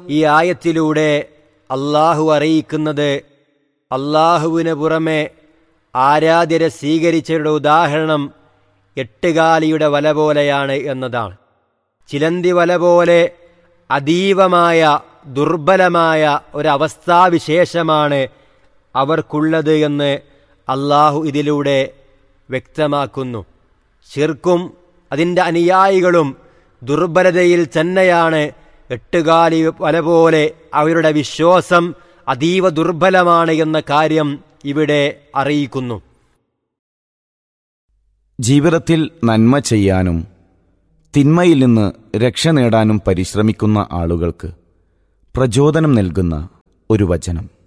ഈ ആയത്തിലൂടെ അള്ളാഹു അറിയിക്കുന്നത് അള്ളാഹുവിന് പുറമെ ആരാധ്യരെ സ്വീകരിച്ചവരുടെ ഉദാഹരണം എട്ടുകാലിയുടെ വല പോലെയാണ് എന്നതാണ് ചിലന്തി വല പോലെ അതീവമായ ദുർബലമായ ഒരവസ്ഥാവിശേഷമാണ് അവർക്കുള്ളത് എന്ന് അള്ളാഹു ഇതിലൂടെ വ്യക്തമാക്കുന്നു ശിർക്കും അതിൻ്റെ അനുയായികളും ദുർബലതയിൽ തന്നെയാണ് എട്ടുകാലി വല പോലെ അവരുടെ വിശ്വാസം അതീവ ദുർബലമാണ് എന്ന കാര്യം ഇവിടെ അറിയിക്കുന്നു ജീവിതത്തിൽ നന്മ ചെയ്യാനും തിന്മയിൽ നിന്ന് രക്ഷ നേടാനും പരിശ്രമിക്കുന്ന ആളുകൾക്ക് പ്രചോദനം നൽകുന്ന ഒരു വചനം